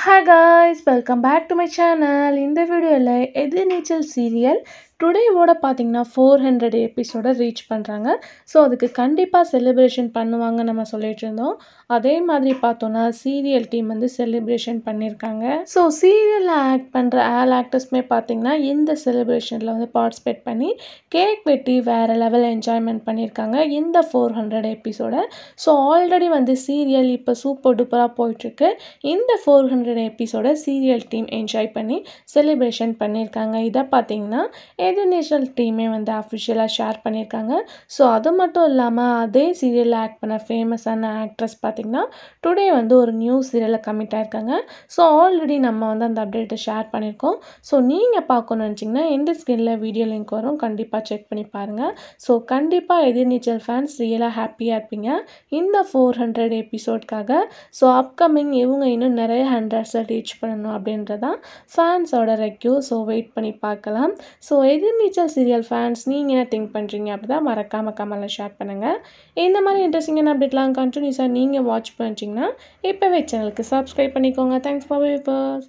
hi guys welcome back to my channel இந்த வீடியோவில் Ethirneechal serial டுடேவோட பார்த்தீங்கன்னா ஃபோர் ஹண்ட்ரட் எபிசோட ரீச் பண்ணுறாங்க ஸோ அதுக்கு கண்டிப்பாக செலிப்ரேஷன் பண்ணுவாங்க நம்ம சொல்லிட்டு இருந்தோம் அதே மாதிரி பார்த்தோன்னா சீரியல் டீம் வந்து செலிப்ரேஷன் பண்ணியிருக்காங்க ஸோ சீரியலில் ஆக்ட் பண்ணுற ஆல் ஆக்டர்ஸ்மே பார்த்தீங்கன்னா இந்த செலிப்ரேஷனில் வந்து பார்ட்டிசிபேட் பண்ணி கேக் வெட்டி வேறு லெவல் என்ஜாய்மெண்ட் பண்ணியிருக்காங்க இந்த four hundred episode so already வந்து சீரியல் இப்போ சூப்பர் டூப்பராக போயிட்டுருக்கு இந்த four hundred episode serial team enjoy பண்ணி செலிப்ரேஷன் பண்ணியிருக்காங்க இதை பார்த்தீங்கன்னா எதிர்நேஷனல் டீமே வந்து அஃபிஷியலாக ஷேர் பண்ணியிருக்காங்க ஸோ அது மட்டும் இல்லாமல் அதே சீரியலில் ஆக்ட் பண்ண ஃபேமஸான ஆக்ட்ரஸ் பார்த்திங்கன்னா டுடே வந்து ஒரு நியூ சீரியலில் கமிட் ஆயிருக்காங்க ஸோ ஆல்ரெடி நம்ம வந்து அந்த அப்டேட்டை ஷேர் பண்ணியிருக்கோம் ஸோ நீங்கள் பார்க்கணும்னு நினச்சிங்கன்னா எந்த ஸ்கிரீனில் வீடியோ லிங்க் வரும் கண்டிப்பாக செக் பண்ணி பாருங்கள் ஸோ கண்டிப்பாக எதிர்நீச்சல் ஃபேன்ஸ் ரியலாக ஹாப்பியாக இருப்பீங்க இந்த ஃபோர் ஹண்ட்ரட் எபிசோட்காக ஸோ அப்கமிங் இவங்க இன்னும் நிறைய ஹண்ட்ரட்ஸை ரீச் பண்ணணும் அப்படின்றதான் ஃபேன்ஸோட ரெக்யூ ஸோ வெயிட் பண்ணி பார்க்கலாம் ஸோ எதிர்நீச்சல் சீரியல் ஃபேன்ஸ் நீங்கள் என்ன திங்க் பண்ணுறீங்க அப்படி தான் மறக்காமல் கமெண்ட்டில் ஷேர் பண்ணுங்கள் இந்த மாதிரி இன்ட்ரெஸ்டிங்கான அப்டேட்லாம் கண்டினியூஸாக நீங்கள் வாட்ச் பண்ணிட்டீங்கன்னா இப்போவே சேனலுக்கு சப்ஸ்கிரைப் பண்ணிக்கோங்க தேங்க்ஸ் ஃபார் வியூவர்ஸ்